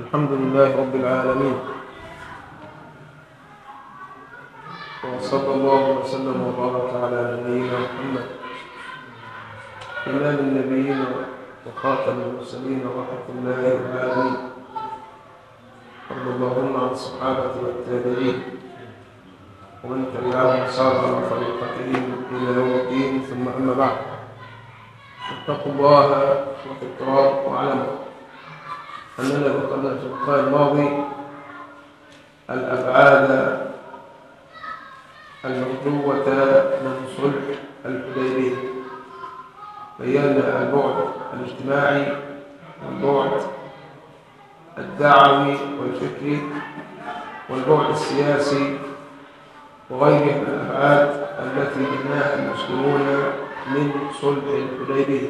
الحمد لله رب العالمين وصلى الله وسلم وبارك على نبينا محمد إمام النبيين وخاتم المرسلين ورحمة الله العالمين رضي اللهم عن الصحابة والتابعين ومن تبعهم صار على طريقتهم إلى يوم الدين ثم أما بعد اتقوا الله وتكرار واعلموا أننا ذكرنا في اللقاء الماضي الأبعاد المرجوة من صلح الحديبية بينا البعد الاجتماعي والبعد الدعوي والفكري والبعد السياسي وغيرها من الأبعاد التي بناها المسلمون من صلح الحديبية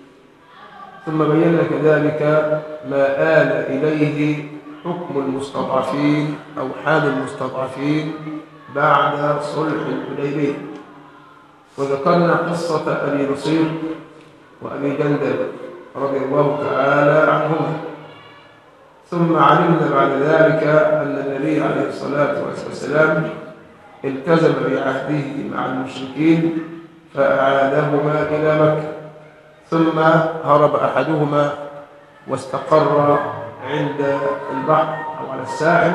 ثم بينا كذلك ما آل إليه حكم المستضعفين أو حال المستضعفين بعد صلح الحديبية وذكرنا قصة أبي بصير وأبي جندل رضي الله تعالى عنهما ثم علمنا بعد ذلك أن النبي عليه الصلاة والسلام التزم بعهده مع المشركين فأعادهما إلى مكة ثم هرب أحدهما واستقر عند البحر أو على الساحل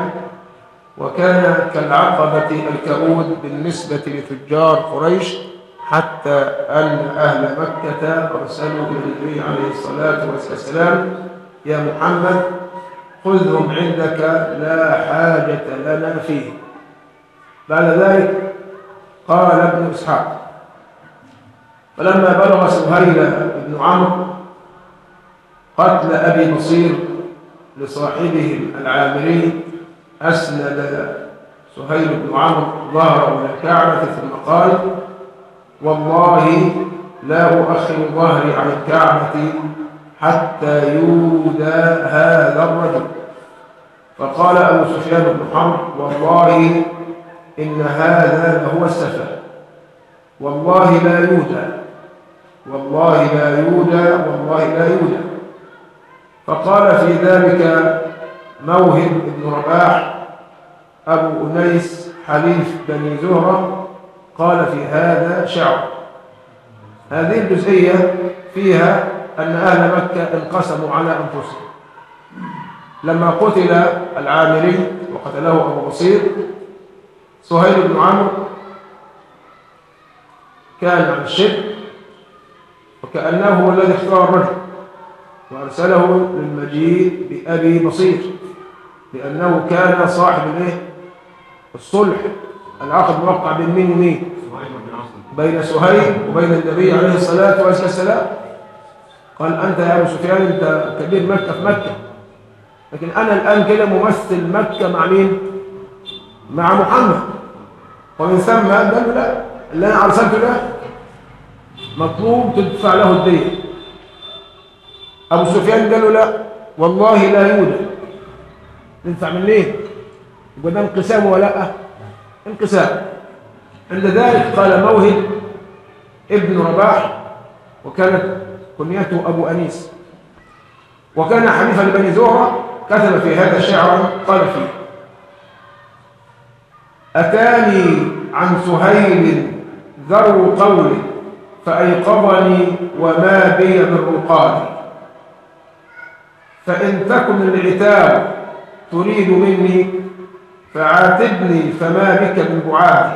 وكان كالعقبة الكؤود بالنسبة لتجار قريش حتى أن أهل مكة أرسلوا إلى النبي عليه الصلاة والسلام يا محمد خذهم عندك لا حاجة لنا فيه بعد ذلك قال ابن إسحاق فلما بلغ سهيل بن عمرو قتل أبي بصير لصاحبهم العامري أسند سهيل بن عمرو ظهره إلى الكعبة ثم قال والله لا أؤخر ظهري عن الكعبة حتى يودى هذا الرجل فقال أبو سفيان بن حرب والله إن هذا لهو السفر والله لا يودى والله لا يودى والله لا يودى فقال في ذلك موهب بن رباح أبو أنيس حليف بني زهرة قال في هذا شعر هذه الجزئية فيها أن أهل مكة انقسموا على أنفسهم لما قتل العامري وقتله أبو بصير سهيل بن عمرو كان عن الشرك وكأنه هو الذي اختار الرجل وأرسله للمجيء بأبي بصير لأنه كان صاحب الايه الصلح العقد موقع بين مين ومين بين سهيل وبين النبي عليه الصلاة والسلام قال أنت يا أبو سفيان أنت كبير مكة في مكة لكن أنا الآن كده ممثل مكة مع مين مع محمد ومن ثم قال له لا اللي أنا أرسلته ده مطلوب تدفع له الدين أبو سفيان قال له لا والله لا يوجد ندفع من ليه يبقى ده انقسام ولا لا انقسام عند ذلك قال موهب ابن رباح وكانت كنيته أبو أنيس وكان حنيفا لبني زهرة كتب في هذا شعرا قال فيه أتاني عن سهيل ذرو قولي فأيقظني وما بي من رقادي فإن تكن العتاب تريد مني فعاتبني فما بك من بعادي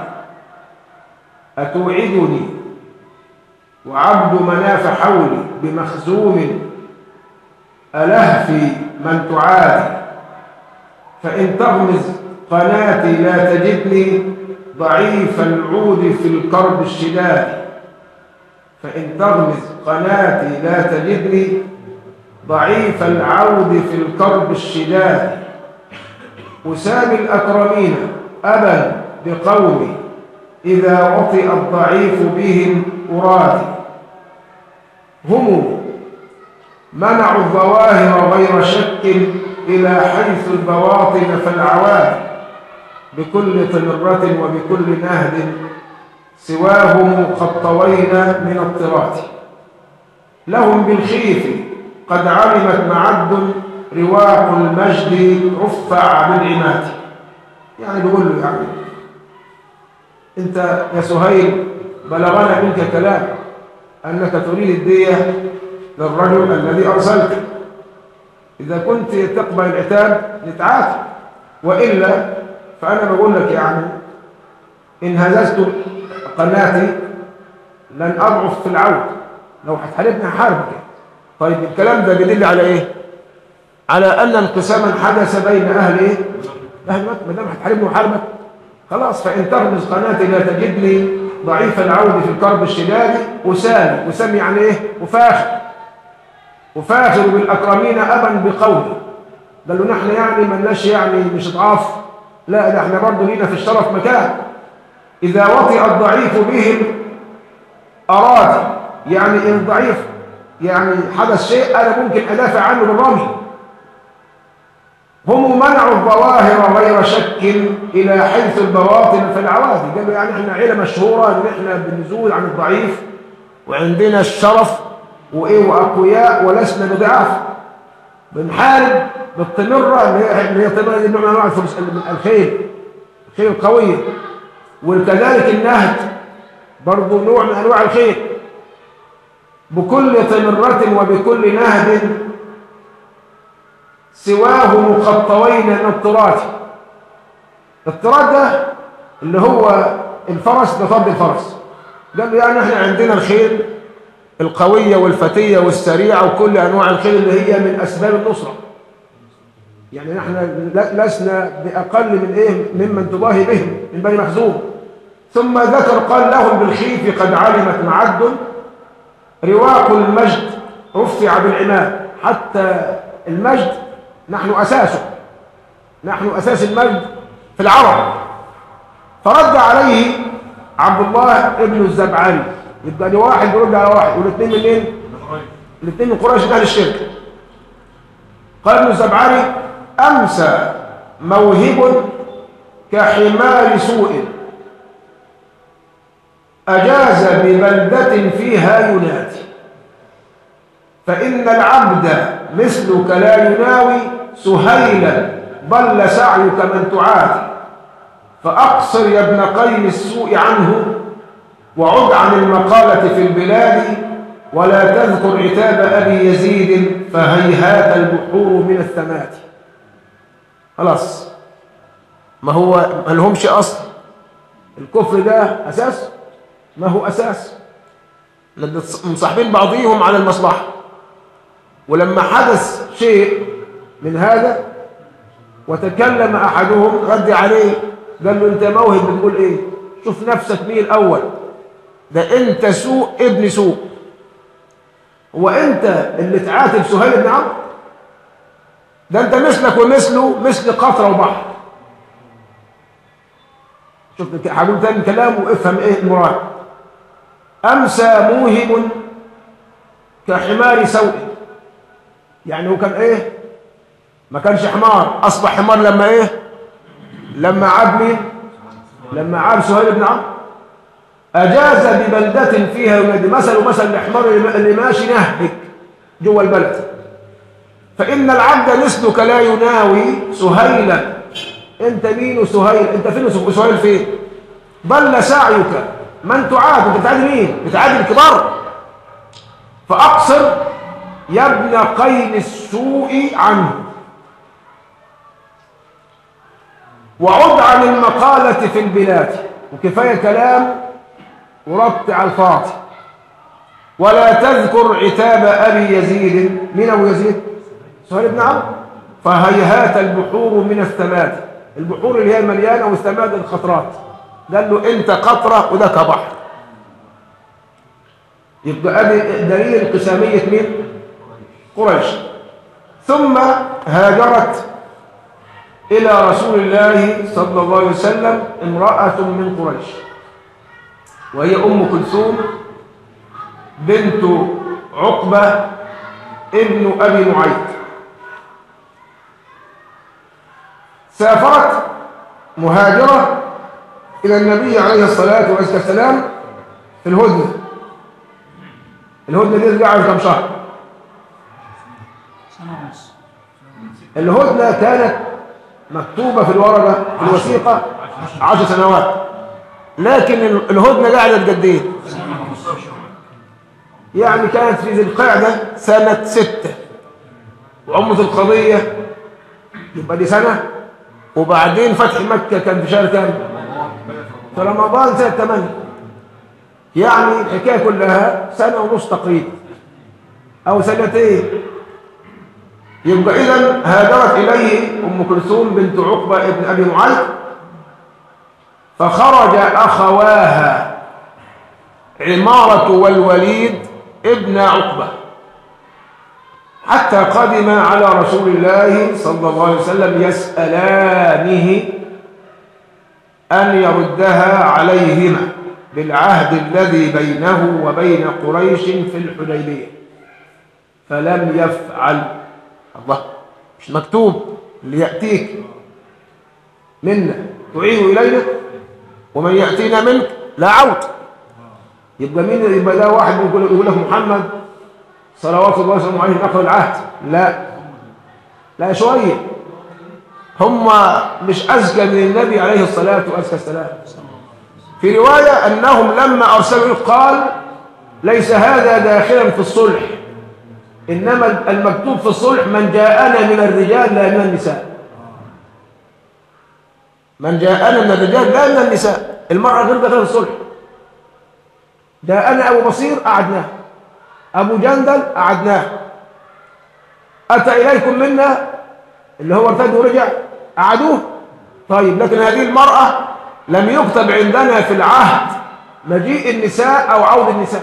أتوعدني وعبد مناف حولي بمخزوم ألهفي من تعادي فإن تغمز قناتي لا تجدني ضعيف العود في الكرب الشداد فإن تغمز قناتي لا تجدني ضعيف العود في الكرب الشداد أسامي الأكرمين أبا بقومي إذا وطئ الضعيف بهم أرادي هم منعوا الظواهر غير شك إلى حيث البواطن فالعواد بكل تمرة وبكل نهد سواهم قد طوينا من الطرات لهم بالخيف قد علمت معد رواق المجد رفع بالعماد يعني بيقول له يعني انت يا سهيل بلغنا منك كلام انك تريد الدية للرجل الذي ارسلته اذا كنت تقبل العتاب نتعاتب والا فانا بقول لك يعني ان هززت قناتي لن اضعف في العود لو هتحاربني هحاربك طيب الكلام ده بيدل على ايه على ان انقساما حدث بين اهل ايه اهل مكه ما دام هتحاربني وحاربك خلاص فان تغمز قناتي لا تجدني ضعيف العود في الكرب الشداد وسامي وسامي يعني ايه وفاخر وفاخر بالاكرمين ابا بقولي قال له نحن يعني ملناش يعني مش ضعاف لا ده احنا برضه لينا في الشرف مكان اذا وطئ الضعيف بهم اراد يعني ان ضعيف يعني حدث شيء انا ممكن ادافع عنه بالرمي هم منعوا الظواهر غير شك الى حيث البواطن في العوادي قالوا يعني احنا عيله مشهوره ان احنا بنزول عن الضعيف وعندنا الشرف وايه واقوياء ولسنا بضعاف بنحارب بالتمره اللي هي اللي هي تمره دي نوع من انواع الفرس الخيل الخيل القويه وكذلك النهج برضه نوع من انواع الخيل بكل تمرة وبكل نهب سواه مخطوين من التراث التراث ده اللي هو الفرس ده طرد الفرس قال له يعني احنا عندنا الخيل القوية والفتية والسريعة وكل أنواع الخيل اللي هي من أسباب النصرة يعني نحن لسنا بأقل من إيه ممن تضاهي بهم من بني مخزوم ثم ذكر قال لهم بالخيف قد علمت معد رواق المجد رفع بالعماد حتى المجد نحن أساسه نحن أساس المجد في العرب فرد عليه عبد الله ابن الزبعاني يبقى دي واحد بيرد على واحد والاثنين منين؟ الاثنين من قريش اهل الشرك قال ابن الزبعاني امسى موهب كحمار سوء أجاز ببلدة فيها ينادي فإن العبد مثلك لا يناوي سهيلا ضل سعيك من تعادي فأقصر يا ابن قيم السوء عنه وعد عن المقالة في البلاد ولا تذكر عتاب أبي يزيد فهيهات البحور من الثمات خلاص ما هو ما لهمش أصل الكفر ده أساس ما هو أساس مصاحبين بعضهم على المصلحة ولما حدث شيء من هذا وتكلم أحدهم رد عليه قال له أنت موهب بتقول إيه شوف نفسك مين الأول ده أنت سوء ابن سوء هو أنت اللي تعاتب سهيل بن عمرو ده أنت مثلك ومثله مثل قطرة وبحر شوف هقول تاني كلام وافهم ايه المراد امسى موهب كحمار سوء يعني هو كان ايه ما كانش حمار اصبح حمار لما ايه لما عاب مين لما عاب سهيل بن عمرو اجاز ببلده فيها ينادي مثل مثل الحمار اللي ماشي نهبك جوه البلد فان العبد مثلك لا يناوي سهيلا انت مين سهيل انت فين سهيل فين ضل سعيك من تعاد انت بتعادي مين بتعادي الكبار فاقصر يا ابن قين السوء عنه وعد عن المقالة في البلاد وكفاية كلام وربط على الفاضي ولا تذكر عتاب أبي يزيد من أبو يزيد سهيل بن عمرو فهيهات البحور من الثماد البحور اللي هي مليانة والثماد الخطرات قال له انت قطرة وده كبحر يبقى ادي دليل قسامية مين قريش ثم هاجرت إلى رسول الله صلى الله عليه وسلم امرأة من قريش وهي أم كلثوم بنت عقبة ابن أبي معيط سافرت مهاجرة إلى النبي عليه الصلاة والسلام في الهدنة الهدنة دي قاعدة كم شهر سنة ونص الهدنة كانت مكتوبة في الورقة في الوثيقة عشر سنوات لكن ال- الهدنة قعدت قد ايه؟ يعني كانت في ذي القعدة سنة ستة وعمة القضية يبقى دي سنة وبعدين فتح مكة كان في شهر كام؟ في رمضان سنة 8 يعني الحكاية كلها سنة ونص تقريبا أو سنتين يبقى إذا هاجرت إليه أم كلثوم بنت عقبة ابن أبي معيط فخرج أخواها عمارة والوليد ابن عقبة حتى قدم على رسول الله صلى الله عليه وسلم يسألانه أن يردها عليهما بالعهد الذي بينه وبين قريش في الحديبية فلم يفعل الله مش مكتوب ليأتيك منا تعين إلينا ومن يأتينا منك لا عود يبقى مين يبقى ده واحد يقول يقول لك محمد صلوات الله وسلامه عليه نقل العهد لا لا شويه هم مش أذكى من النبي عليه الصلاة والسلام في رواية أنهم لما أرسلوا قال ليس هذا داخلا في الصلح إنما المكتوب في الصلح من جاءنا من الرجال لا من النساء من جاءنا من الرجال لا من النساء المرأة غير داخلة في الصلح جاءنا أبو بصير قعدناه أبو جندل قعدناه أتى إليكم منا اللي هو ارتد ورجع قعدوه طيب لكن هذه المرأة لم يكتب عندنا في العهد مجيء النساء أو عود النساء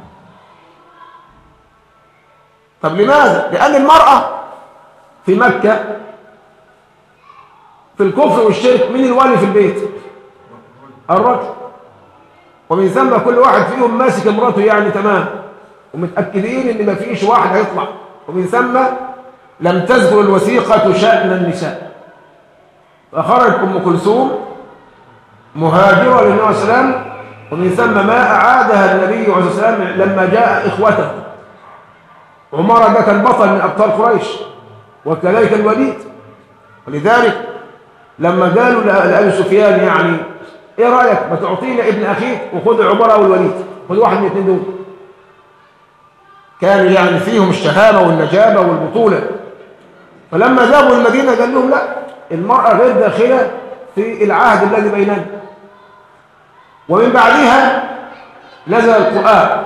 طب لماذا؟ لأن المرأة في مكة في الكفر والشرك مين الولي في البيت؟ الرجل ومن ثم كل واحد فيهم ماسك امراته يعني تمام ومتأكدين ان ما فيش واحد هيطلع ومن ثم لم تذكر الوثيقة شأن النساء فخرجت أم كلثوم مهاجرة للنبي عليه السلام ومن ثم ما أعادها النبي عليه السلام لما جاء إخوته عمر ده كان بطل من أبطال قريش وكذلك الوليد ولذلك لما قالوا لأبي سفيان يعني إيه رأيك ما تعطينا ابن أخيك وخذ عمر أو الوليد خذ واحد من الاثنين دول كان يعني فيهم الشهامة والنجابة والبطولة فلما ذهبوا المدينة قال لهم لا المرأة غير داخلة في العهد الذي بيننا ومن بعدها نزل القرآن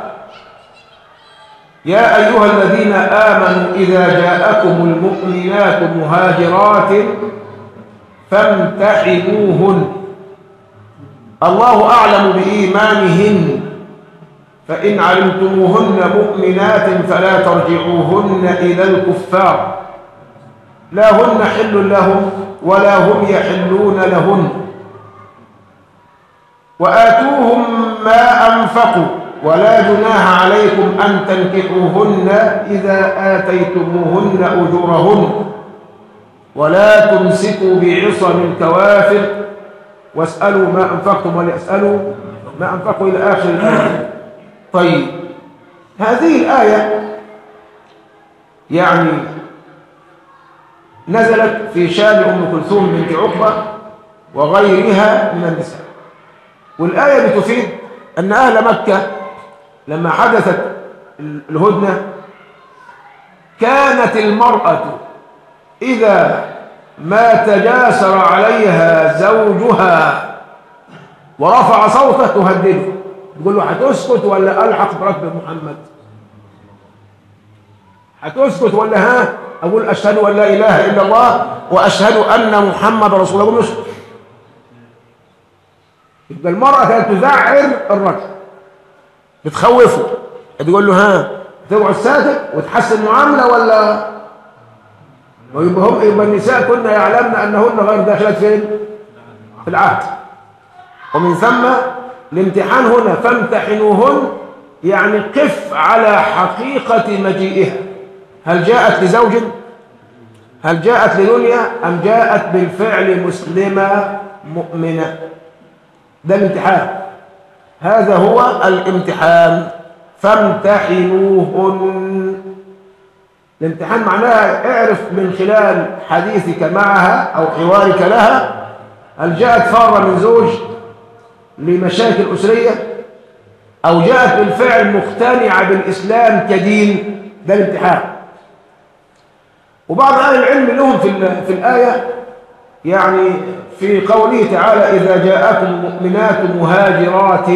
يا أيها الذين آمنوا إذا جاءكم المؤمنات مهاجرات فامتحنوهن الله أعلم بإيمانهن فإن علمتموهن مؤمنات فلا ترجعوهن إلى الكفار لا هن حل لهم ولا هم يحلون لهن وآتوهم ما أنفقوا ولا جناح عليكم أن تنكحوهن إذا آتيتموهن أجورهن ولا تمسكوا بعصم الكوافر واسألوا ما أنفقتم وليسألوا ما أنفقوا إلى آخر الآية طيب هذه الآية يعني نزلت في شان أم كلثوم بنت عقبة وغيرها من النساء والآية بتفيد أن أهل مكة لما حدثت الهدنة كانت المرأة إذا ما تجاسر عليها زوجها ورفع صوته تهدده تقول له هتسكت ولا ألحق بركب محمد هتسكت ولا ها أقول أشهد أن لا إله إلا الله وأشهد أن محمد رسول الله اسكت يبقى المرأة كانت تزعر الرجل بتخوفه تقول له ها تقعد ساكت وتحسن معاملة ولا ويبقى هم يبقى النساء كنا يعلمن أنهن غير داخلات فين في العهد ومن ثم الامتحان هنا فامتحنوهن يعني قف على حقيقة مجيئها هل جاءت لزوج هل جاءت لدنيا أم جاءت بالفعل مسلمة مؤمنة ده الامتحان هذا هو الامتحان فامتحنوهن الامتحان معناها اعرف من خلال حديثك معها أو حوارك لها هل جاءت فارة من زوج لمشاكل أسرية أو جاءت بالفعل مقتنعة بالإسلام كدين ده الامتحان وبعض أهل العلم لهم في, في الآية يعني في قوله تعالى إذا جاءكم مؤمنات مهاجرات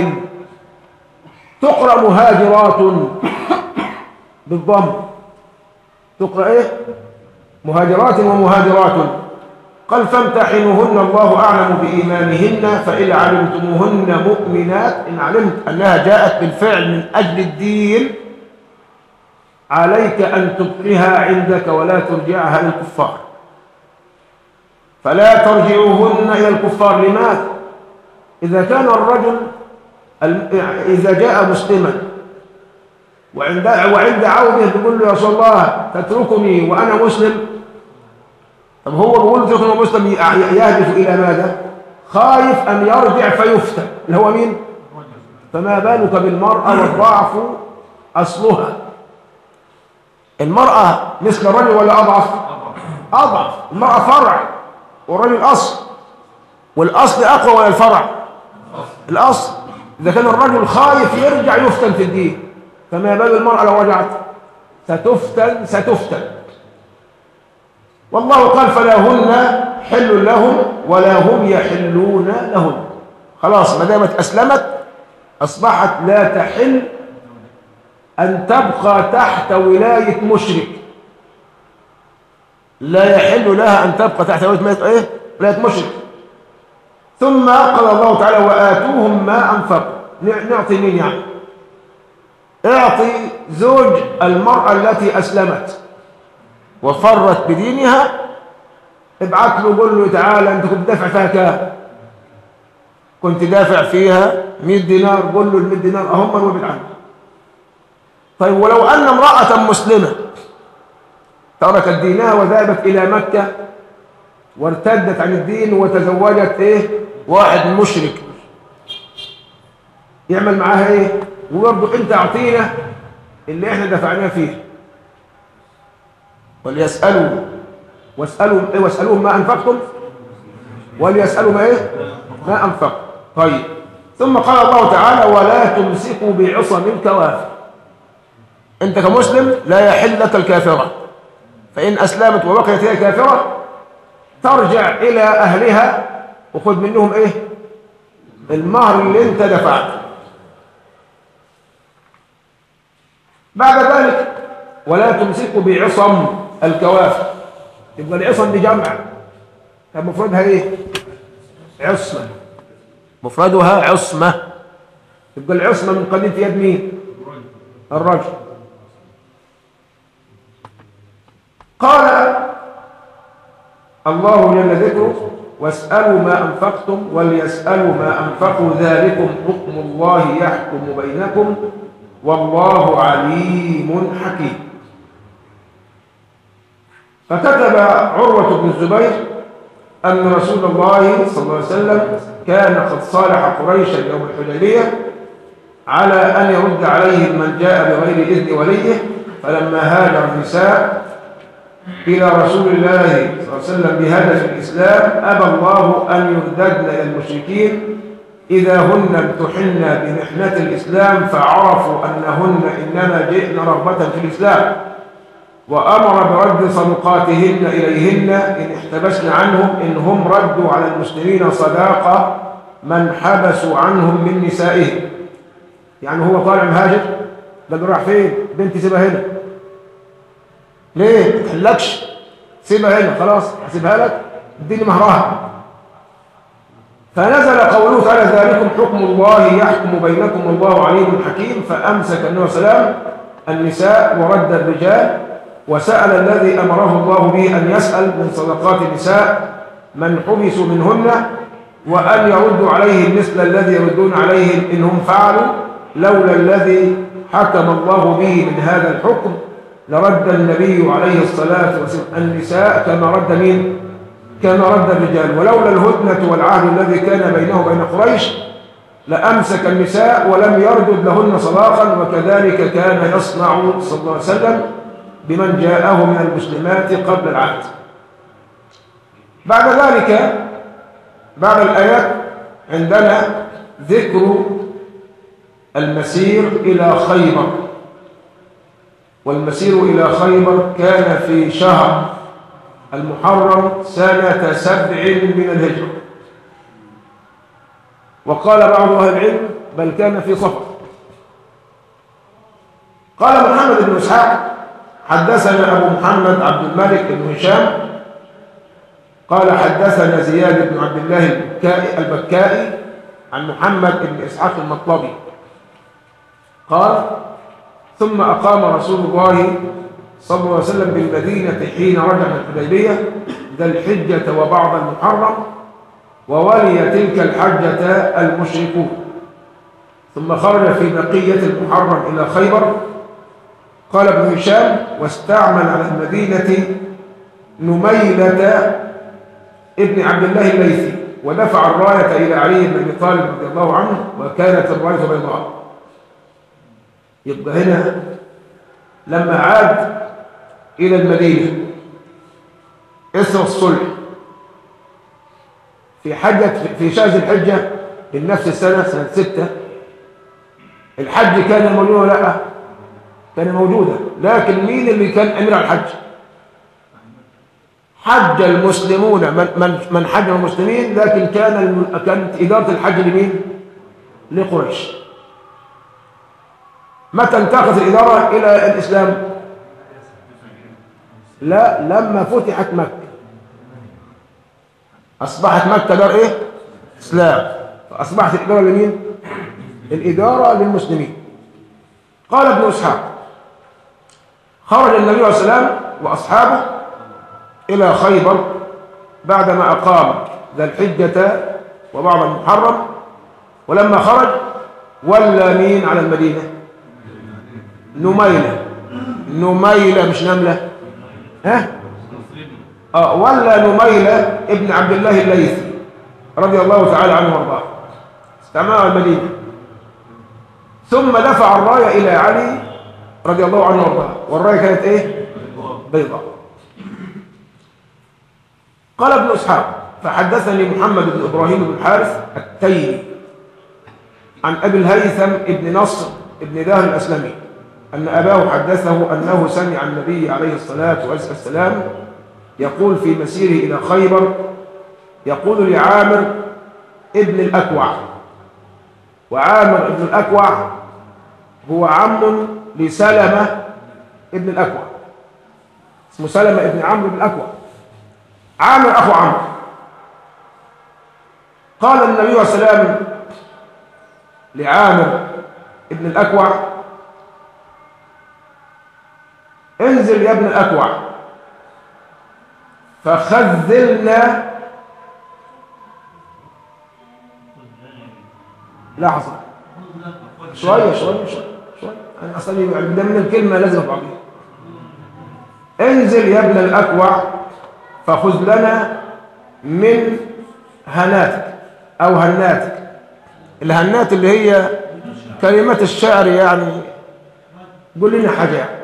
تقرأ مهاجرات بالضم تقرأ إيه مهاجرات ومهاجرات قال فامتحنوهن الله أعلم بإيمانهن فإن علمتموهن مؤمنات إن علمت أنها جاءت بالفعل من أجل الدين عليك أن تبقيها عندك ولا ترجعها للكفار فلا ترجعوهن إلى الكفار لماذا؟ إذا كان الرجل إذا جاء مسلما وعند وعند عوده بيقول له يا رسول الله تتركني وأنا مسلم طب هو بيقول له مسلم يهدف إلى ماذا؟ خايف أن يرجع فيفتن اللي هو مين؟ فما بالك بالمرأة والضعف أصلها المرأة مثل الرجل ولا أضعف؟ أضعف المرأة فرع والرجل أصل والأصل أقوى ولا الفرع؟ الأصل إذا كان الرجل خايف يرجع يفتن في الدين فما بال المرأة لو رجعت ستفتن ستفتن والله قال فلا هن حل لهم ولا هم يحلون لهم خلاص ما دامت أسلمت أصبحت لا تحل أن تبقى تحت ولاية مشرك لا يحل لها أن تبقى تحت ولاية إيه؟ ولاية مشرك ثم قال الله تعالى وآتوهم ما أنفقوا نعطي مين يعني اعطي زوج المرأة التي أسلمت وفرت بدينها ابعت له قول له تعالى انت كنت دافع فيها كام كنت دافع فيها 100 دينار قول له ال 100 دينار اهم وابعد عنه طيب ولو ان امرأة مسلمة تركت دينها وذهبت الى مكة وارتدت عن الدين وتزوجت ايه واحد مشرك يعمل معاها ايه وبرضه انت اعطينا اللي احنا دفعناه فيه وليسألوا واسألوا ايه واسألوهم ما أنفقتم وليسألوا ما ايه ما أنفقتم طيب ثم قال الله تعالى ولا تمسكوا بعصم الكوافر انت كمسلم لا يحل لك الكافرة فإن أسلمت وبقيت هي كافرة ترجع إلى أهلها وخذ منهم ايه المهر اللي انت دفعته بعد ذلك ولا تمسكوا بعصم الكوافر يبقى العصم دي جمع طب مفردها ايه عصمة مفردها عصمة يبقى العصمة من قليل يد مين الرجل قال الله جل ذكره واسألوا ما أنفقتم وليسألوا ما أنفقوا ذلكم حكم الله يحكم بينكم والله عليم حكيم فكتب عروة بن الزبير أن رسول الله صلى الله عليه وسلم كان قد صالح قريشا يوم الحديبية على أن يرد عليهم من جاء بغير إذن وليه فلما هاجر النساء إلى رسول الله صلى الله عليه وسلم بهدف الإسلام أبى الله أن يرددن إلى المشركين إذا هن امتحن بمحنة الإسلام فعرفوا أنهن إنما جئن رغبة في الإسلام وأمر برد صدقاتهن إليهن إن احتبسن عنهم إن هم ردوا على المسلمين صداقة من حبسوا عنهم من نسائهم يعني هو طالع مهاجر ده راح فين بنتي سيبها هنا ليه ما تحلكش سيبها هنا خلاص هسيبها لك اديني مهرها فنزل قوله تعالى ذلكم حكم الله يحكم بينكم والله عليم حكيم فأمسك النبي صلى الله عليه وسلم النساء ورد الرجال وسأل الذي أمره الله به أن يسأل من صدقات النساء من حبسوا منهن وأن يردوا عليهم مثل الذي يردون عليهم إنهم فعلوا لولا الذي حكم الله به من هذا الحكم لرد النبي عليه الصلاة والسلام النساء كما رد مين كما رد الرجال ولولا الهدنة والعهد الذي كان بينه وبين قريش لأمسك النساء ولم يردد لهن صلاقا وكذلك كان يصنع صلى الله عليه وسلم بمن جاءه من المسلمات قبل العهد بعد ذلك بعد الآيات عندنا ذكر المسير إلى خيبر والمسير إلى خيبر كان في شهر المحرم سنة سبع من الهجرة وقال بعض أهل العلم بل كان في صفر قال محمد بن إسحاق حدثنا أبو محمد عبد الملك بن هشام قال حدثنا زياد بن عبد الله البكائي, البكائي عن محمد بن إسحاق المطلبي قال ثم أقام رسول الله صلى الله عليه وسلم بالمدينة حين رجع من الحديبية ذا الحجة وبعض المحرم وولي تلك الحجة المشركون ثم خرج في بقية المحرم إلى خيبر قال ابن هشام واستعمل على المدينة نميلة ابن عبد الله الليثي ودفع الراية إلى علي بن أبي طالب رضي الله عنه وكانت الراية بيضاء يبقى هنا لما عاد إلى المدينة إثر الصلح في حجة في شهر الحجة من نفس السنة سنة ستة الحج كان موجود ولا لا كان موجودا لكن مين اللي كان أمير على الحج حج المسلمون من من من حج المسلمين لكن كان كانت إدارة الحج لمين لقريش متى انتقلت الإدارة إلى الإسلام لا لما فتحت مكة أصبحت مكة دار إيه إسلام فأصبحت الإدارة لمين الإدارة للمسلمين قال ابن إسحاق خرج النبي عليه السلام وأصحابه إلى خيبر بعدما أقام ذا الحجة وبعض المحرم ولما خرج ولى مين على المدينة نميلة نميلة مش نملة ها آه ولا نميلة ابن عبد الله الليثي رضي الله تعالى عنه وارضاه استعمال المدينة ثم دفع الراية إلى علي رضي الله عنه وارضاه والراية كانت ايه بيضاء قال ابن اسحاق فحدثني محمد بن ابراهيم بن الحارث التيمي عن ابي الهيثم ابن نصر ابن داهر الاسلمي أن أباه حدثه أنه سمع النبي عليه الصلاة والسلام يقول في مسيره إلى خيبر يقول لعامر ابن الأكوع وعامر ابن الأكوع هو عم لسلمة ابن الأكوع اسمه سلمة ابن عمرو بن الأكوع عامر أخو عمرو قال النبي عليه السلام لعامر ابن الأكوع انزل يا ابن الأكوع فخذلنا لحظة شوية شوية شوية شوية أنا أصلا ده من الكلمة لازم بعضها انزل يا ابن الأكوع فخذ لنا من هناتك أو هناتك الهنات اللي هي كلمات الشعر يعني قول لنا حاجة يعني.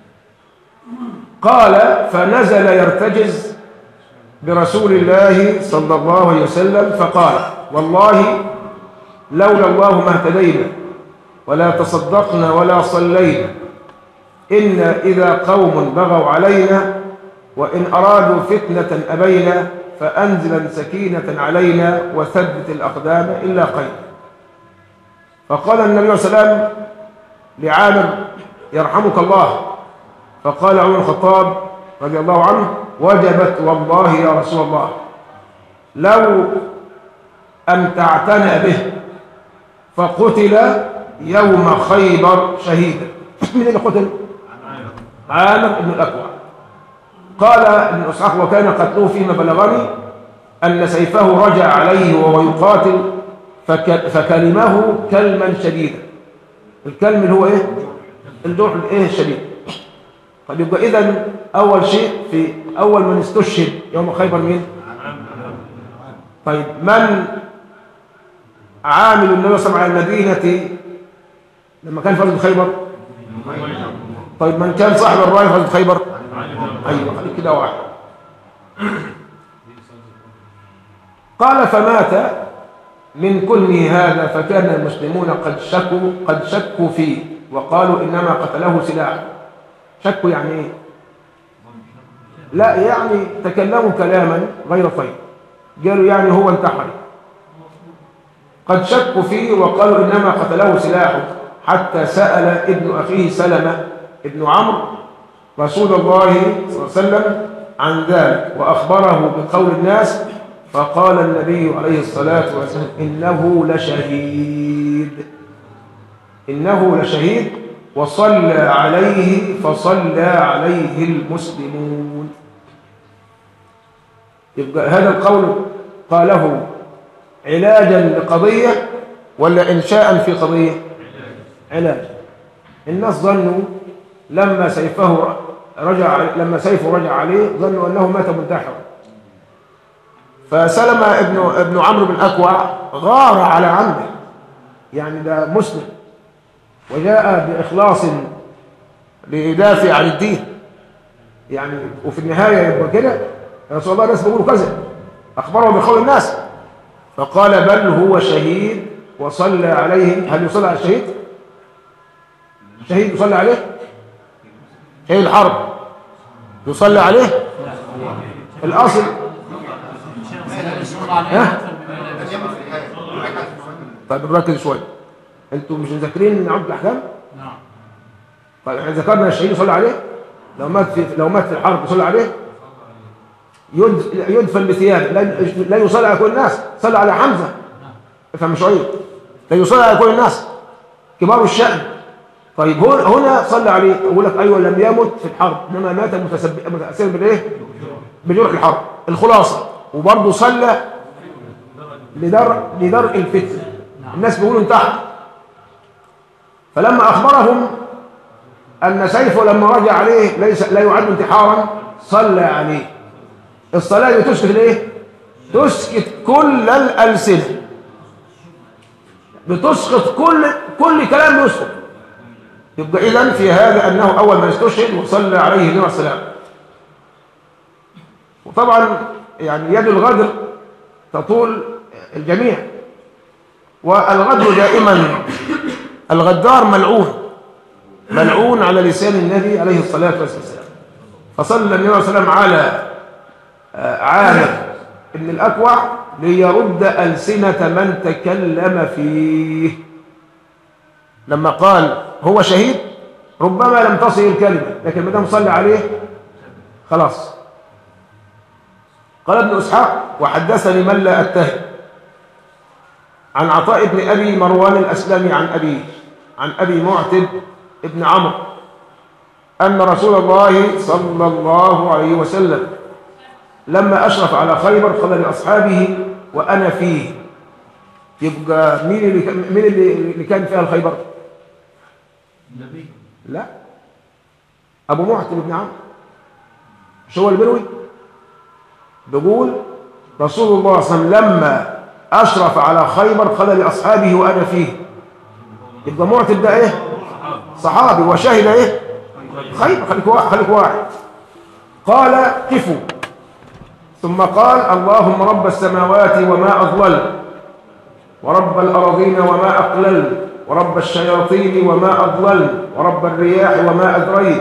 قال فنزل يرتجز برسول الله صلى الله عليه وسلم فقال والله لولا الله ما اهتدينا ولا تصدقنا ولا صلينا إن إذا قوم بغوا علينا وإن أرادوا فتنة أبينا فأنزلا سكينة علينا وثبت الأقدام إلا خير فقال النبي صلى الله عليه وسلم لعامر يرحمك الله فقال عمر الخطاب رضي الله عنه وجبت والله يا رسول الله لو أمتعتنا به فقتل يوم خيبر شهيدا من اللي قتل عامر بن الأكوع قال ابن اسحاق وكان قتله فيما بلغني أن سيفه رجع عليه وهو يقاتل فك فكلمه كلما شديدا الكلم اللي هو ايه الجرح الايه الشديد طب يبقى اذا اول شيء في اول من استشهد يوم خيبر مين طيب من عامل النبي صلى الله عليه وسلم على المدينه لما كان فرد خيبر طيب من كان صاحب الرايه في غزوه خيبر ايوه خليك كده واحد قال فمات من كله هذا فكان المسلمون قد شكوا قد شكوا فيه وقالوا انما قتله سلاح شكوا يعني ايه لا يعني تكلموا كلاما غير طيب قالوا يعني هو انتحر قد شكوا فيه وقالوا انما قتله سلاحه حتى سأل ابن أخيه سلمة ابن عمرو رسول الله صلى الله عليه وسلم عن ذلك وأخبره بقول الناس فقال النبي عليه الصلاة والسلام إنه لشهيد إنه لشهيد وصلى عليه فصلى عليه المسلمون يبقى هذا القول قاله علاجا لقضية ولا إنشاء في قضية علاج الناس ظنوا لما سيفه رجع لما سيفه رجع عليه ظنوا أنه مات منتحرا فسلم ابن ابن عمرو بن أكوع غار على عمه يعني ده مسلم وجاء بإخلاص ليدافع عن الدين يعني وفي النهاية يبقى كده يا رسول الله الناس بيقولوا كذا أخبره بقول الناس فقال بل هو شهيد وصلى عليه هل يصلى على الشهيد الشهيد يصلى عليه شهيد الحرب يصلى عليه الأصل ها طيب نركز شويه انتوا مش مذاكرين عمد الاحكام نعم طيب احنا ذكرنا الشهيد يصلى عليه لو مات في لو مات في الحرب يصلى عليه يد- يدفن بثياب لا لا يصلى على كل الناس صلى على حمزه افهم شويه لا يصلى على كل الناس كبار الشأن طيب هو- هنا صلى عليه يقول لك ايوه لم يمت في الحرب انما مات متسبب متاثرا بالايه بجرح الحرب الخلاصه وبرضه صلى لدرء لدرء الفتن الناس بيقولوا انتحر فلما اخبرهم ان سيفه لما رجع عليه ليس لا يعد انتحارا صلى عليه الصلاه دي تسكت الايه تسكت كل الالسنه بتسقط كل كل كلام يسقط يبقى اذا في هذا انه اول من استشهد وصلى عليه النبي السلام وطبعا يعني يد الغدر تطول الجميع والغدر دائما الغدار ملعون ملعون على لسان النبي عليه الصلاة والسلام فصلى النبي صلى الله عليه وسلم على آه، عامر ابن الأكوع ليرد ألسنة من تكلم فيه لما قال هو شهيد ربما لم تصل الكلمة لكن ما دام صلى عليه خلاص قال ابن إسحاق وحدثني من لا أتهم عن عطاء بن أبي مروان الأسلمي عن أبيه عن أبي معتب ابن عمرو أن رسول الله صلى الله عليه وسلم لما أشرف على خيبر قال لأصحابه وأنا فيه يبقى مين اللي كان- مين اللي اللي كان فيها الخيبر؟ النبي لا أبو معتب بن عمرو مش هو البروي بيقول رسول الله صلى الله عليه وسلم لما أشرف على خيبر قال لأصحابه وأنا فيه يبقى معتب ده إيه صحابي وشهد إيه خيبر خليك واحد خليك واحد قال قفوا ثم قال اللهم رب السماوات وما أضلل ورب الأراضين وما أقلل ورب الشياطين وما أضلل ورب الرياح وما أدريت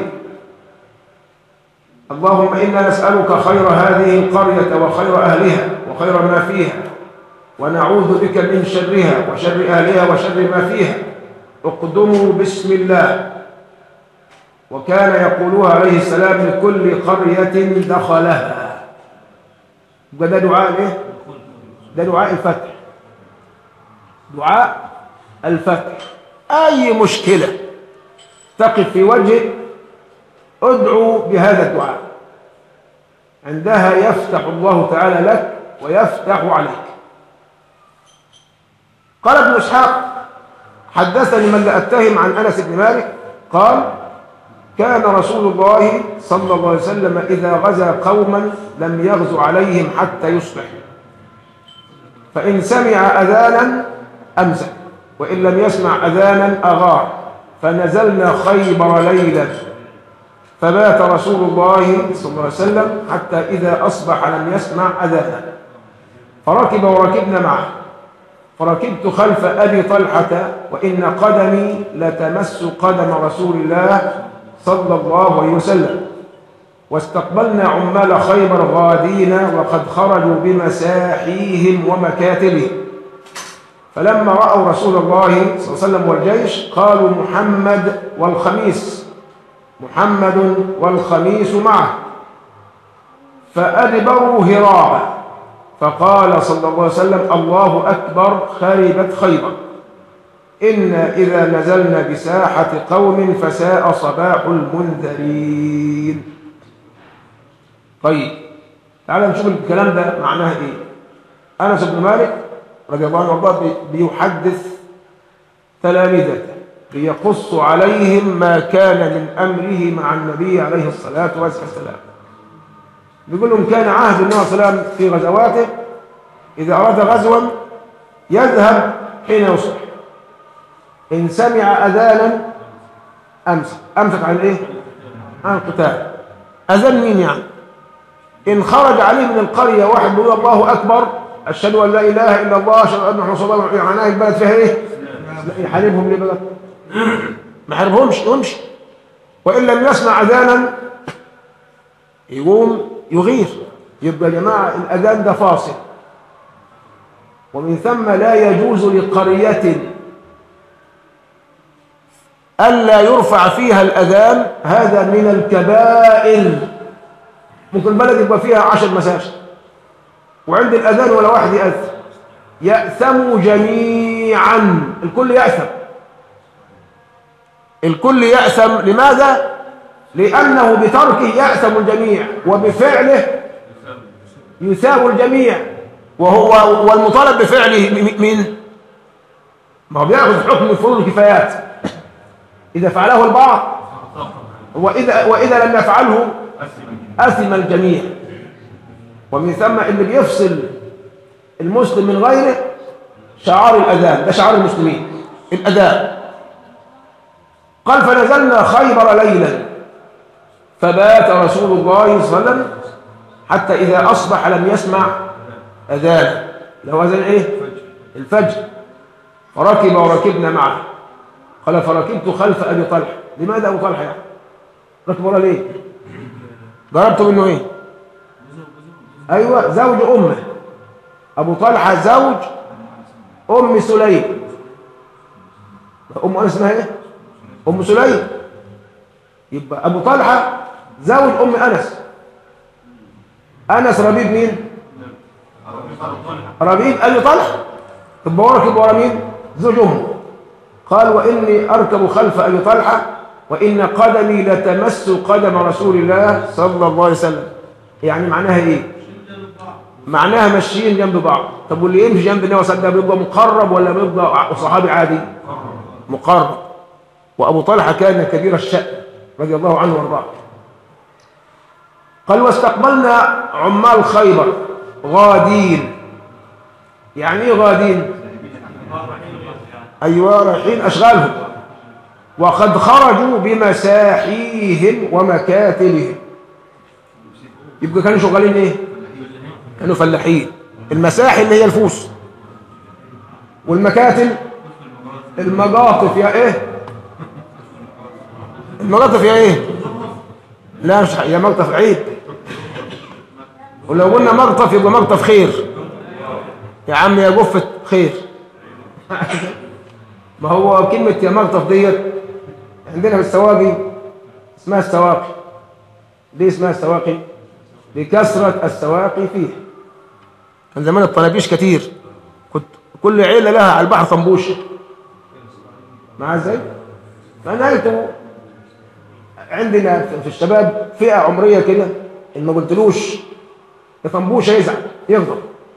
اللهم إنا نسألك خير هذه القرية وخير أهلها وخير ما فيها ونعوذ بك من شرها وشر أهلها وشر ما فيها اقدموا بسم الله وكان يقولها عليه السلام لكل قرية دخلها يبقى ده دعاء ايه؟ ده دعاء الفتح دعاء الفتح أي مشكلة تقف في وجهك ادعو بهذا الدعاء عندها يفتح الله تعالى لك ويفتح عليك قال ابن اسحاق حدثني من لا اتهم عن انس بن مالك قال كان رسول الله صلى الله عليه وسلم اذا غزا قوما لم يغزو عليهم حتى يصبح فان سمع اذانا امسك وان لم يسمع اذانا اغار فنزلنا خيبر ليلا فبات رسول الله صلى الله عليه وسلم حتى إذا أصبح لم يسمع أذانا فركب وركبنا معه فركبت خلف أبي طلحة وإن قدمي لتمس قدم رسول الله صلى الله عليه وسلم واستقبلنا عمال خيبر غادين وقد خرجوا بمساحيهم ومكاتبهم فلما رأوا رسول الله صلى الله عليه وسلم والجيش قالوا محمد والخميس محمد والخميس معه فأدبروا هرابا فقال صلى الله عليه وسلم الله أكبر خربت خيبر إنا إذا نزلنا بساحة قوم فساء صباح المنذرين طيب تعالى نشوف الكلام ده معناه ايه انس بن مالك رضي الله عنه وارضاه بيحدث تلامذته ليقص عليهم ما كان من امره مع النبي عليه الصلاه والسلام بيقول لهم كان عهد النبي صلى الله عليه وسلم في غزواته اذا اراد غزوا يذهب حين يصبح ان سمع اذانا امسك امسك عن ايه عن القتال اذان مين يعني إن خرج عليه من القرية واحد بيقول الله أكبر أشهد أن لا إله إلا الله أشهد أن محمد صلى الله عليه وسلم معناها البلد فيها إيه؟ لا يحاربهم ليه بقى؟ ما يحاربهمش يمشي وإن لم يسمع أذانا يقوم يغير يبقى يا جماعة الأذان ده فاصل ومن ثم لا يجوز لقرية ألا يرفع فيها الأذان هذا من الكبائر ممكن البلد يبقى فيها عشر مساجد وعند الأذان ولا واحد يأذن يأثموا جميعا الكل يأثم الكل يأثم لماذا؟ لأنه بتركه يأثم الجميع وبفعله يثاب الجميع وهو والمطالب بفعله مين؟ ما هو بياخذ حكم فروض الكفايات إذا فعله البعض وإذا, وإذا لم يفعله أثم الجميع ومن ثم اللي بيفصل المسلم من غيره شعار الأذان ده شعار المسلمين الأذان قال فنزلنا خيبر ليلا فبات رسول الله صلى الله عليه وسلم حتى إذا أصبح لم يسمع أذان لو أذان إيه الفجر فركب وركبنا معه قال فركبت خلف أبي طلحة لماذا أبو طلحة يعني ركب ورا ليه ضربت منه ايه ايوه زوج امه ابو طلحه زوج ام سليم ام اسمها ايه ام سليم يبقى ابو طلحه زوج ام انس انس ربيب مين ربيب ابي طلحه طب هو ركب ورا مين زوج امه قال واني اركب خلف ابي طلحه وإن قدمي لتمس قدم رسول الله صلى الله عليه وسلم يعني معناها إيه معناها ماشيين جنب بعض طب واللي يمشي جنب النبي صلى الله عليه وسلم بيبقى مقرب ولا بيبقى صحابي عادي مقرب وأبو طلحة كان كبير الشأن رضي الله عنه وارضاه قال واستقبلنا عمال خيبر غادين يعني ايه غادين ايوه رايحين اشغالهم وقد خرجوا بمساحيهم ومكاتلهم يبقى كانوا شغالين ايه كانوا فلاحين المساحي اللي هي الفوس والمكاتل المجاطف يا ايه المجاطف يا ايه لا مش يا مقطف عيب ولو قلنا مقطف يبقى مقطف خير يا عم يا جفة خير ما هو كلمة يا مقطف ديت عندنا في السواقي اسمها السواقي ليه اسمها السواقي لكثرة السواقي فيه كان زمان الطنابيش كتير كنت كل عيلة لها على البحر طنبوش مع ازاي فنهايته عندنا في الشباب فئة عمرية كده ان ما قلتلوش يا طنبوشة يزعل يغضب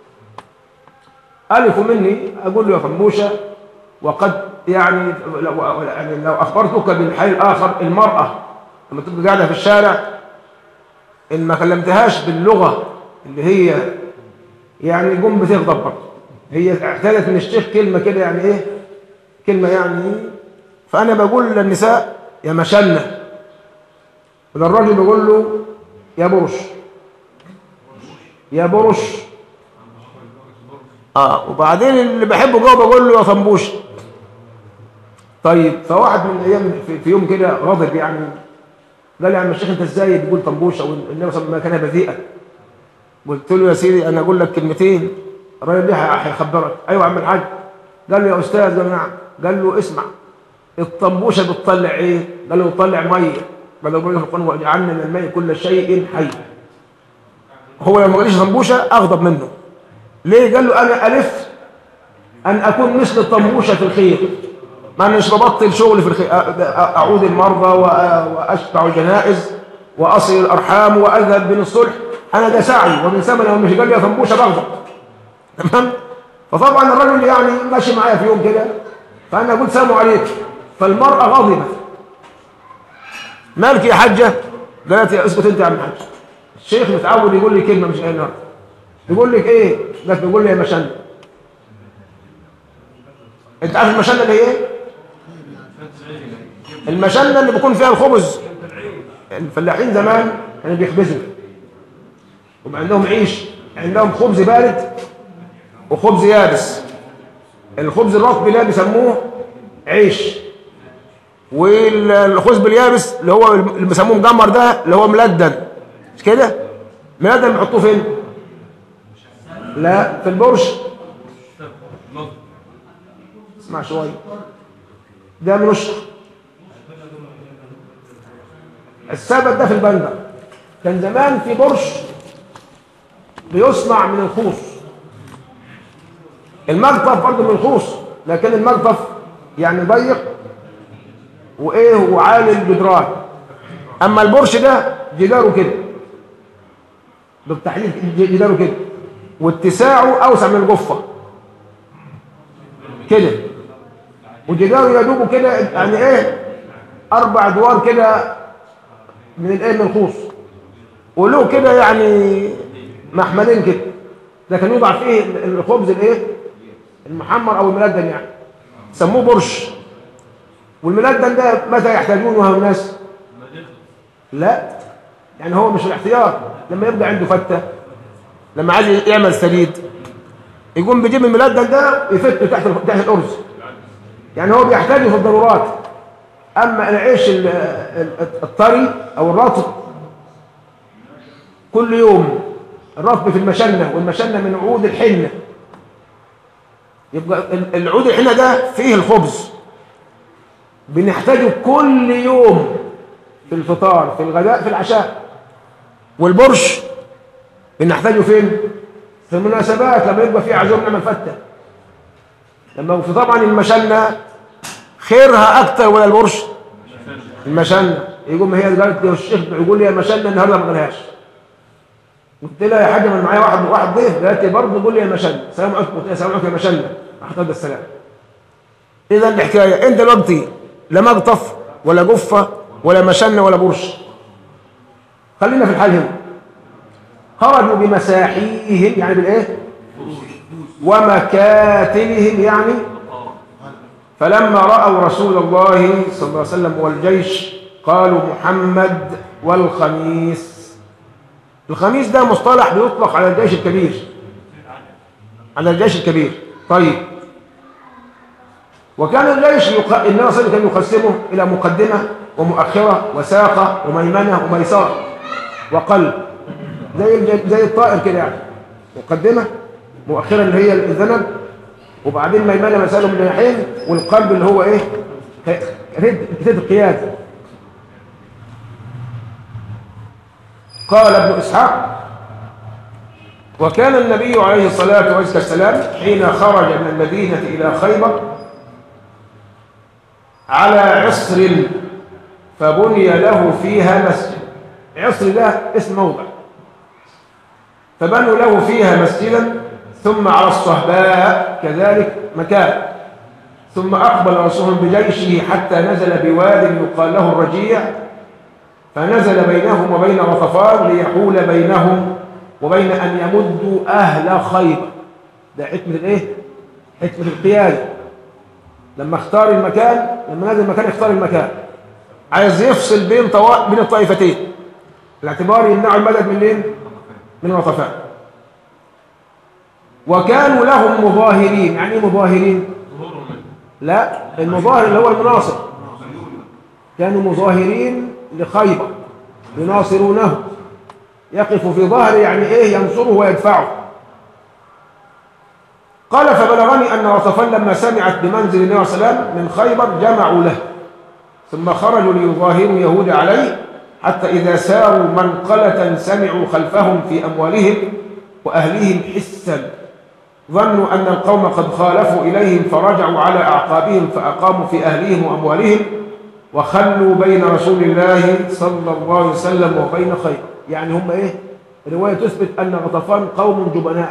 ألف مني أقول له يا طنبوشة وقد يعني لو, يعني لو أخبرتك بالحي الآخر المرأة لما تبقى قاعدة في الشارع إن ما كلمتهاش باللغة اللي هي يعني قم بتغضب برضه هي اعتادت من الشيخ كلمة كده يعني إيه كلمة يعني فأنا بقول للنساء يا مشنة وده الراجل بيقول له يا برش يا برش اه وبعدين اللي بحبه جوه بقول له يا طنبوش طيب فواحد من الايام في, في يوم كده غاضب يعني قال لي يا عم الشيخ انت ازاي بتقول طنبوشه والنبي صلى الله عليه وسلم كانها بذيئه قلت له يا سيدي انا اقول لك كلمتين الراجل ده هيخبرك ايوه يا عم الحاج قال له يا استاذ قال نعم قال له اسمع الطنبوشه بتطلع ايه قال له بتطلع ميه قال له في القران وجعلنا من الماء كل شيء حي هو لما قاليش طنبوشه اغضب منه ليه قال له انا الف ان اكون مثل الطنبوشه في الخير ما انا مش ببطل شغل في الخير اعود المرضى واشفع جنائز واصل الارحام واذهب بين الصلح انا ده سعي ومن ثمن ومش قال لي يا طنبوشه بغضب تمام فطبعا الرجل يعني ماشي معايا في يوم كده فانا قلت سلام عليك فالمراه غاضبه مالك يا حاجه قالت يا اسكت انت يا عم الحاج الشيخ متعود يقول لي كلمه مش قايلها يقول لك ايه قالت بيقول لي يا مشنه انت عارف المشنه اللي هي ايه المشنه اللي بيكون فيها الخبز الفلاحين زمان كانوا بيخبزوا وما عندهم عيش عندهم خبز بارد وخبز يابس الخبز الرطب ده بيسموه عيش والخبز اليابس اللي هو اللي بيسموه مجمر ده اللي هو ملدن مش كده ملدن بيحطوه فين لا في البرش اسمع شويه ده منشر السبت ده في البندر كان زمان في برش بيصنع من الخوص المجطف برضه من الخوص لكن المجطف يعني ضيق وايه وعالي الجدران اما البرش ده جداره كده بالتحديد جداره كده واتساعه اوسع من الجفه كده وجداره يدوبه كده يعني ايه اربع ادوار كده من الايه من الخوص وله كده يعني محملين كده ده كان يوضع فيه الخبز الايه المحمر او الملدن يعني سموه برش والملدن ده متى يحتاجونه الناس لا يعني هو مش الاحتياط لما يبقى عنده فتة لما عايز يعمل سليد يقوم بيجيب الملدن ده يفته تحت تحت الارز يعني هو بيحتاجه في الضرورات اما العيش الطري او الرطب كل يوم الرطب في المشنة والمشنة من عود الحنة يبقى العود الحنة ده فيه الخبز بنحتاجه كل يوم في الفطار في الغداء في العشاء والبرش بنحتاجه فين في المناسبات لما يبقى في عزوم نعمل فتة لما في طبعا المشنة خيرها اكتر ولا البرش المشنة يقوم هي قالت لي الشيخ يقول لي يا مشنة النهارده ما غلهاش قلت لها يا حاجه من معايا واحد واحد ضيف قالت لي برضه قول لي يا مشنة السلام عليكم قلت لها السلام عليكم يا مشنة احمد السلام اذا الحكايه انت دلوقتي لا مقطف ولا جفه ولا مشنة ولا برش خلينا في الحال هنا خرجوا بمساحيهم يعني بالايه ومكاتلهم يعني فلما رأوا رسول الله صلى الله عليه وسلم والجيش قالوا محمد والخميس الخميس ده مصطلح بيطلق على الجيش الكبير على الجيش الكبير طيب وكان الجيش يق... النبي صلى الله عليه وسلم كان يقسمه إلى مقدمة ومؤخرة وساقة وميمنة وميسرة وقلب زي الج... زي الطائر كده يعني مقدمة مؤخرة اللي هي الذنب وبعدين ميمنة مسألة من جناحين والقلب اللي هو ايه رد كتاب القيادة قال ابن إسحاق وكان النبي عليه الصلاة والسلام حين خرج من المدينة إلى خيبر على عصر فبني له فيها مسجد عصر ده اسم موضع فبنوا له فيها مسجدا ثم على الصهباء كذلك مكان ثم أقبل رسولهم بجيشه حتى نزل بواد يقال له الرجيع فنزل بينهم وبين غطفان ليحول بينهم وبين أن يمدوا أهل خيبر ده حكمة الإيه؟ حكمة القيادة لما اختار المكان لما نزل المكان اختار المكان عايز يفصل بين طوا... بين الطائفتين الاعتبار يمنع المدد من مين؟ من غطفان وكانوا لهم مظاهرين يعني ايه مظاهرين ظهور من لا المظاهر اللي هو المناصر كانوا مظاهرين لخيبر يناصرونه يقف في ظهره يعني ايه ينصره ويدفعه قال فبلغني ان غطفان لما سمعت بمنزل النبي صلى الله عليه وسلم من خيبر جمعوا له ثم خرجوا ليظاهروا يهود عليه حتى اذا ساروا منقله سمعوا خلفهم في اموالهم واهليهم حسا ظنوا أن القوم قد خالفوا إليهم فرجعوا على أعقابهم فأقاموا في أهليهم وأموالهم وخلوا بين رسول الله صلى الله عليه وسلم وبين خير يعني هم إيه الرواية تثبت أن غطفان قوم جبناء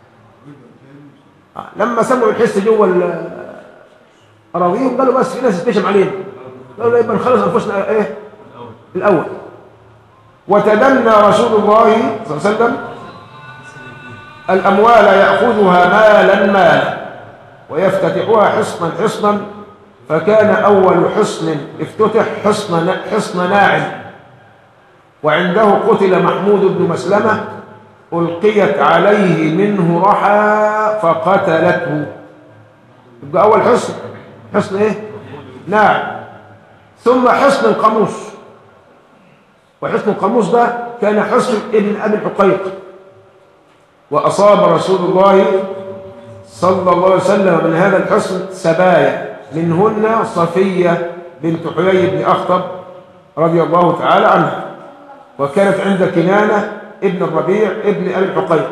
آه، لما سمعوا الحس جوه ال- أراضيهم قالوا بس في ناس تشم علينا قالوا لا يبقى نخلص أنفسنا إيه الأول الأول وتدنى رسول الله صلى الله عليه وسلم الأموال يأخذها مالا مالا ويفتتحها حصنا حصنا فكان أول حصن افتتح حصن حصن ناعم وعنده قتل محمود بن مسلمة ألقيت عليه منه رحى فقتلته يبقى أول حصن حصن إيه؟ ناعم ثم حصن القاموس وحصن القاموس ده كان حصن ابن أبي الحقيق وأصاب رسول الله صلى الله عليه وسلم من هذا الحصن سبايا منهن صفية بنت حيي بن أخطب رضي الله تعالى عنها وكانت عند كنانة ابن الربيع ابن أبي الحقيق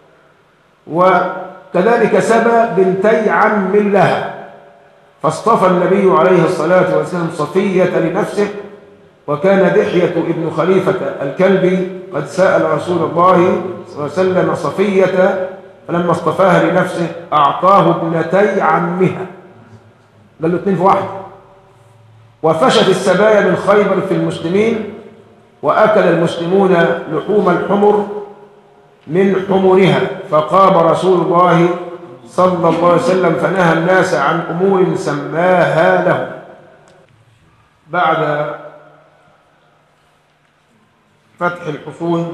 وكذلك سبى بنتي عم لها فاصطفى النبي عليه الصلاة والسلام صفية لنفسه وكان دحية ابن خليفة الكلبي قد سأل رسول الله صلى الله عليه وسلم صفية فلما اصطفاها لنفسه أعطاه ابنتي عمها قال له اتنين في واحد وفشت السبايا من خيبر في المسلمين وأكل المسلمون لحوم الحمر من حمرها فقام رسول الله صلى الله عليه وسلم فنهى الناس عن أمور سماها له بعد فتح الحصون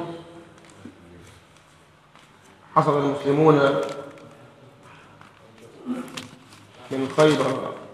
حصل المسلمون من خيبر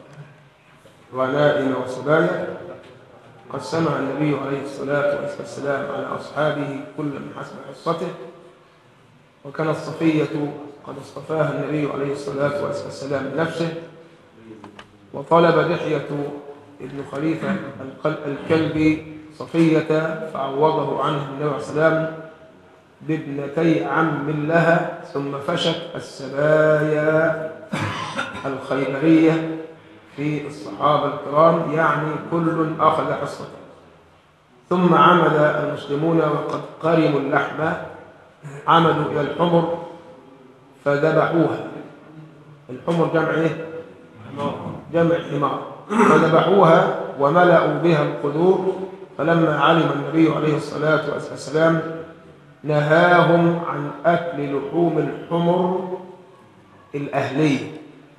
غنائم وسبايا قسمها النبي عليه الصلاة والسلام على أصحابه كل من حسب حصته وكانت صفية قد اصطفاها النبي عليه الصلاة والسلام لنفسه وطلب دحية ابن خليفة القل- الكلبي صفية فعوضه عنه النبي عليه السلام بابنتي عم لها ثم فشت السبايا الخيبرية في الصحابة الكرام يعني كل أخذ حصته ثم عمد المسلمون وقد قرموا اللحم عمدوا إلى الحمر فذبحوها الحمر جمع إيه؟ جمع حمار فذبحوها وملأوا بها القدور فلما علم النبي عليه الصلاة والسلام نهاهم عن أكل لحوم الحمر الأهلية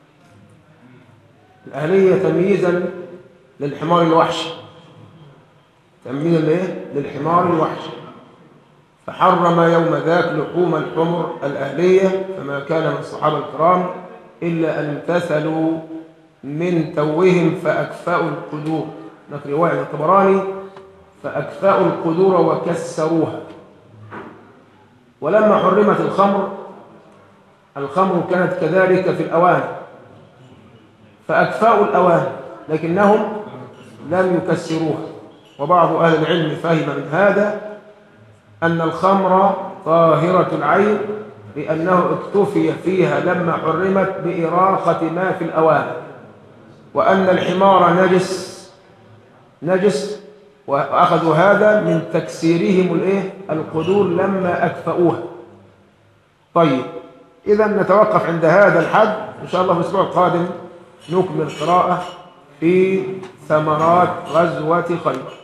الأهلية تمييزا للحمار الوحشي تمييزا لإيه؟ للحمار الوحشي فحرم يوم ذاك لحوم الحمر الأهلية فما كان من الصحابة الكرام إلا أن امتثلوا من توهم فأكفأوا القدور هناك رواية عن الطبراني فأكفأوا القدور وكسروها ولما حرمت الخمر الخمر كانت كذلك في الأواني فأكفأوا الأواني لكنهم لم يكسروها وبعض أهل العلم فهم من هذا أن الخمر طاهرة العين لأنه اكتفي فيها لما حرمت بإراقة ما في الأواني وأن الحمار نجس نجس وأخذوا هذا من تكسيرهم الإيه؟ القدور لما أكفأوها طيب إذا نتوقف عند هذا الحد إن شاء الله في الأسبوع القادم نكمل قراءة في ثمرات غزوة خيبر